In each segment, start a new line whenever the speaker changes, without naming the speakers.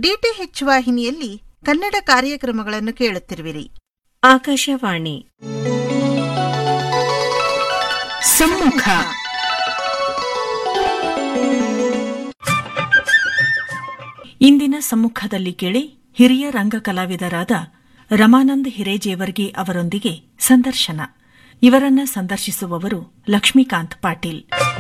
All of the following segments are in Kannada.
ಡಿಟಿಎಚ್ ವಾಹಿನಿಯಲ್ಲಿ ಕನ್ನಡ ಕಾರ್ಯಕ್ರಮಗಳನ್ನು ಕೇಳುತ್ತಿರುವಿರಿ
ಆಕಾಶವಾಣಿ
ಸಮ್ಮುಖ
ಇಂದಿನ ಸಮ್ಮುಖದಲ್ಲಿ ಕೇಳಿ ಹಿರಿಯ ರಂಗ ಕಲಾವಿದರಾದ ರಮಾನಂದ್ ಹಿರೇಜೇವರ್ಗಿ ಅವರೊಂದಿಗೆ ಸಂದರ್ಶನ ಇವರನ್ನ ಸಂದರ್ಶಿಸುವವರು ಲಕ್ಷ್ಮೀಕಾಂತ್ ಪಾಟೀಲ್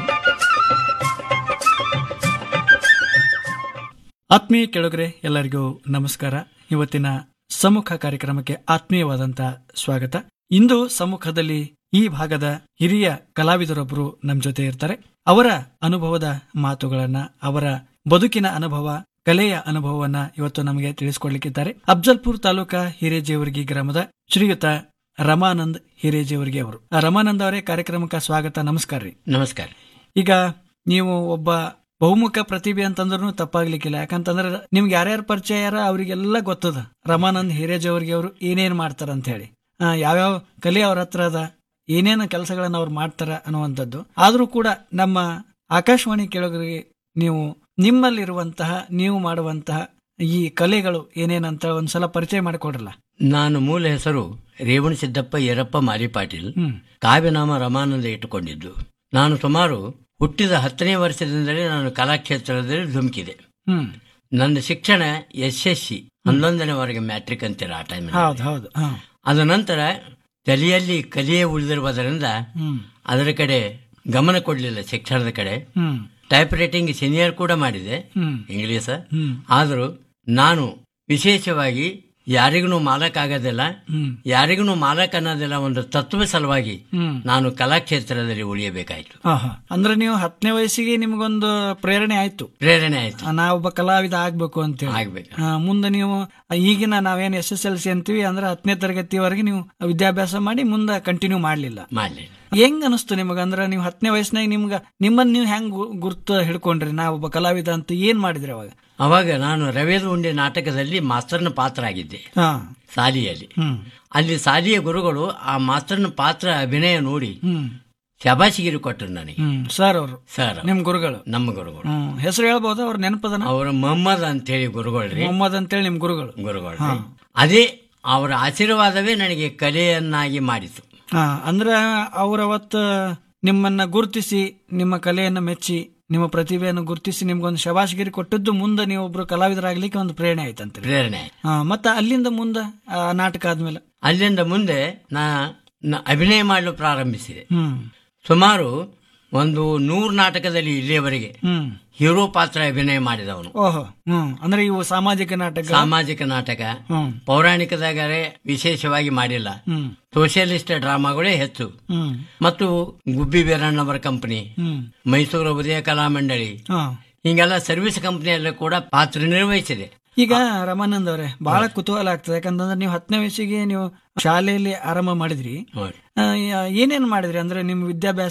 ಆತ್ಮೀಯ ಕೆಳಗರೆ ಎಲ್ಲರಿಗೂ ನಮಸ್ಕಾರ ಇವತ್ತಿನ ಸಮ್ಮುಖ ಕಾರ್ಯಕ್ರಮಕ್ಕೆ ಆತ್ಮೀಯವಾದಂತ ಸ್ವಾಗತ ಇಂದು ಸಮ್ಮುಖದಲ್ಲಿ ಈ ಭಾಗದ ಹಿರಿಯ ಕಲಾವಿದರೊಬ್ಬರು ನಮ್ಮ ಜೊತೆ ಇರ್ತಾರೆ ಅವರ ಅನುಭವದ ಮಾತುಗಳನ್ನ ಅವರ ಬದುಕಿನ ಅನುಭವ ಕಲೆಯ ಅನುಭವವನ್ನ ಇವತ್ತು ನಮಗೆ ತಿಳಿಸಿಕೊಡ್ಲಿಕ್ಕಿದ್ದಾರೆ ಅಫ್ಜಲ್ಪುರ್ ತಾಲೂಕಾ ಹಿರೇಜೇವರ್ಗಿ ಗ್ರಾಮದ ಶ್ರೀಯುತ ರಮಾನಂದ್ ಹಿರೇಜೇವರ್ಗಿ ಅವರು ಆ, ರಮಾನಂದ್ ಅವರೇ ಕಾರ್ಯಕ್ರಮಕ್ಕೆ ಸ್ವಾಗತ ನಮಸ್ಕಾರ ರೀ
ನಮಸ್ಕಾರ
ಈಗ ನೀವು ಒಬ್ಬ ಬಹುಮುಖ ಪ್ರತಿಭೆ ಅಂತಂದ್ರೂ ತಪ್ಪಾಗ್ಲಿಕ್ಕಿಲ್ಲ ಯಾಕಂತಂದ್ರೆ ನಿಮ್ಗೆ ಯಾರ್ಯಾರ ಪರಿಚಯ ಯಾರ ಅವರಿಗೆಲ್ಲ ಗೊತ್ತದ ರಮಾನಂದ್ ಹಿರೇಜ್ ಅವ್ರಿಗೆ ಅವರು ಏನೇನ್ ಮಾಡ್ತಾರ ಅಂತ ಹೇಳಿ ಆ, ಯಾವ್ಯಾವ ಕಲೆ ಅವ್ರ ಹತ್ರ ಅದ ಏನೇನು ಕೆಲಸಗಳನ್ನ ಅವ್ರು ಮಾಡ್ತಾರ ಅನ್ನುವಂಥದ್ದು ಆದ್ರೂ ಕೂಡ ನಮ್ಮ ಆಕಾಶವಾಣಿ ಕೇಳೋರಿಗೆ ನೀವು ನಿಮ್ಮಲ್ಲಿರುವಂತಹ ನೀವು ಮಾಡುವಂತಹ ಈ ಕಲೆಗಳು ಏನೇನಂತ ಒಂದ್ಸಲ ಪರಿಚಯ ಮಾಡಿಕೊಡ್ರಲ್ಲ
ನಾನು ಮೂಲ ಹೆಸರು ರೇವಣ ಸಿದ್ದಪ್ಪ ಯರಪ್ಪ ಮಾಲಿ ಪಾಟೀಲ್
ಹ್ಮ್
ಕಾವ್ಯನಾಮ ರಮಾನಂದ ಇಟ್ಟುಕೊಂಡಿದ್ದು ನಾನು ಸುಮಾರು ಹುಟ್ಟಿದ ಹತ್ತನೇ ವರ್ಷದಿಂದಲೇ ನಾನು ಕಲಾಕ್ಷೇತ್ರದಲ್ಲಿ ಧುಮುಕಿದೆ
ಹ್ಮ್
ನನ್ನ ಶಿಕ್ಷಣ ಎಸ್ ಎಸ್ ಸಿ ಹನ್ನೊಂದನೇವರೆಗೆ ಮ್ಯಾಟ್ರಿಕ್ ಅಂತೀರ ಆ ಟೈಮ್
ಹೌದು ಹೌದು ಹಾ
ಅದ ನಂತರ ತಲೆಯಲ್ಲಿ ಕಲಿಯೇ ಉಳಿದಿರುವುದರಿಂದ
ಹ್ಮ್
ಅದರ ಕಡೆ ಗಮನ ಕೊಡಲಿಲ್ಲ ಶಿಕ್ಷಣದ ಕಡೆ
ಹ್ಮ್
ಟೈಪ್ ರೈಟಿಂಗ್ ಸೀನಿಯರ್ ಕೂಡ ಮಾಡಿದೆ
ಹ್ಮ್
ಇಂಗ್ಲೀಷ
ಹ್ಮ್
ಆದರೂ ನಾನು ವಿಶೇಷವಾಗಿ ಯಾರಿಗೂ ಮಾಲಕ್ ಆಗೋದಿಲ್ಲ
ಹ್ಮ್
ಯಾರಿಗೂ ಮಾಲಕ್ ಅನ್ನೋದಿಲ್ಲ ಒಂದು ತತ್ವ ಸಲುವಾಗಿ
ಹ್ಮ್
ನಾನು ಕಲಾಕ್ಷೇತ್ರದಲ್ಲಿ ಉಳಿಯಬೇಕಾಯ್ತು
ಆಹಾ. ಅಂದ್ರೆ ನೀವು ಹತ್ತನೇ ವಯಸ್ಸಿಗೆ ನಿಮ್ಗೊಂದು ಪ್ರೇರಣೆ ಆಯ್ತು
ಪ್ರೇರಣೆ ಆಯ್ತು
ಆ, ನಾ ಒಬ್ಬ ಕಲಾವಿದ ಆಗ್ಬೇಕು ಅಂತೇಳಿ
ಆಗ್ಬೇಕು
ಆ, ಮುಂದೆ ನೀವು ಈಗಿನ ನಾವೇನ್ ಎಸ್ ಎಸ್ ಎಲ್ ಸಿ ಅಂತೀವಿ ಅಂದ್ರೆ ಹತ್ತನೇ ತರಗತಿವರೆಗೆ ನೀವು ವಿದ್ಯಾಭ್ಯಾಸ ಮಾಡಿ ಮುಂದೆ ಕಂಟಿನ್ಯೂ ಮಾಡ್ಲಿಲ್ಲ
ಮಾಡ್ಲಿಲ್ಲ
ಹೆಂಗ್ ಅನಿಸ್ತು ನಿಮಗ ಅಂದ್ರೆ ನೀವು ಹತ್ತನೇ ವಯಸ್ಸಿನಾಗ ನಿಮ್ಗ ನಿಮ್ಮನ್ನ ನೀವು ಹೆಂಗ್ ಗು- ಗುರ್ತು ಹಿಡ್ಕೊಂಡ್ರಿ ನಾ ಒಬ್ಬ ಕಲಾವಿದ ಅಂತ ಏನ್ ಮಾಡಿದ್ರಿ ಅವಾಗ
ಅವಾಗ ನಾನು ರವೇದ ಉಂಡೆ ನಾಟಕದಲ್ಲಿ ಮಾಸ್ತರ್ನ ಪಾತ್ರ ಆಗಿದ್ದೆ
ಹಾ
ಶಾಲೆಯಲ್ಲಿ
ಹ್ಮ್
ಅಲ್ಲಿ ಶಾಲೆಯ ಗುರುಗಳು ಆ ಮಾಸ್ತರ್ನ ಪಾತ್ರ ಅಭಿನಯ ನೋಡಿ
ಹ್ಮ್
ಶಬಾಸಿಗಿರಿ ಕೊಟ್ಟರು ನನಗೆ
ಹ್ಮ್ ಸರ್ ಅವರು
ಸರ್
ನಿಮ್ ಗುರುಗಳು
ನಮ್ಮ ಗುರುಗಳು
ಹ್ಮ್ ಹೆಸರು ಹೇಳ್ಬೋದಾ ಅವ್ರ ನೆನಪದನ
ಅವರ ಮೊಹಮ್ಮದ್ ಅಂತ ಹೇಳಿ ಗುರುಗಳ್ರಿ
ಮೊಹಮ್ಮದ್ ಅಂತೇಳಿ ನಿಮ್ ಗುರುಗಳು
ಗುರುಗಳು ಅದೇ ಅವರ ಆಶೀರ್ವಾದವೇ ನನಗೆ ಕಲೆಯನ್ನಾಗಿ ಮಾಡಿತು
ಹಾ ಅಂದ್ರ ಅವ್ರ ಅವತ್ತ ನಿಮ್ಮನ್ನ ಗುರುತಿಸಿ ನಿಮ್ಮ ಕಲೆಯನ್ನ ಮೆಚ್ಚಿ ನಿಮ್ಮ ಪ್ರತಿಭೆಯನ್ನು ಗುರುತಿಸಿ ನಿಮ್ಗೊಂದು ಶಬಾಷ್ಗಿರಿ ಕೊಟ್ಟದ್ದು ಮುಂದೆ ನೀವು ಒಬ್ರು ಕಲಾವಿದರಾಗ್ಲಿಕ್ಕೆ ಒಂದು ಪ್ರೇರಣೆ ಆಯ್ತಂತ
ಪ್ರೇರಣೆ
ಹಾ ಮತ್ತ ಅಲ್ಲಿಂದ ಮುಂದೆ ಆ ನಾಟಕ ಆದ್ಮೇಲೆ
ಅಲ್ಲಿಂದ ಮುಂದೆ ನಾ ನ- ಅಭಿನಯ ಮಾಡಲು ಪ್ರಾರಂಭಿಸಿದೆ
ಹ್ಮ್
ಸುಮಾರು ಒಂದು ನೂರು ನಾಟಕದಲ್ಲಿ ಇಲ್ಲಿಯವರೆಗೆ
ಹ್ಮ್
ಹೀರೋ ಪಾತ್ರ ಅಭಿನಯ ಮಾಡಿದವನು
ಓಹೋ ಹ್ಮ್ ಅಂದ್ರೆ ಇವು ಸಾಮಾಜಿಕ ನಾಟಕ
ಸಾಮಾಜಿಕ ನಾಟಕ
ಹ್ಮ್
ಪೌರಾಣಿಕದಾಗರೆ ವಿಶೇಷವಾಗಿ ಮಾಡಿಲ್ಲ
ಹ್ಮ್
ಸೋಷಿಯಲಿಸ್ಟ್ ಡ್ರಾಮಾಗಳೇ ಹೆಚ್ಚು
ಹ್ಮ್
ಮತ್ತು ಗುಬ್ಬಿ ವೀರಣ್ಣವರ ಕಂಪನಿ
ಹ್ಮ್
ಮೈಸೂರು ಉದಯ ಕಲಾ ಮಂಡಳಿ
ಹಾ
ಹಿಂಗೆಲ್ಲ ಸರ್ವಿಸ್ ಕಂಪನಿಯಲ್ಲೂ ಕೂಡ ಪಾತ್ರ ನಿರ್ವಹಿಸಿದೆ
ಈಗ ರಮಾನಂದ್ ಅವರೇ ಬಹಳ ಕುತೂಹಲ ಆಗ್ತದೆ ಯಾಕಂತಂದ್ರೆ ನೀವು ಹತ್ತನೇ ವಯಸ್ಸಿಗೆ ನೀವು ಶಾಲೆಯಲ್ಲಿ ಆರಂಭ ಮಾಡಿದ್ರಿ
ನೋಡಿ
ಆ, ಏನೇನ್ ಮಾಡಿದ್ರಿ ಅಂದ್ರೆ ನಿಮ್ ವಿದ್ಯಾಭ್ಯಾಸ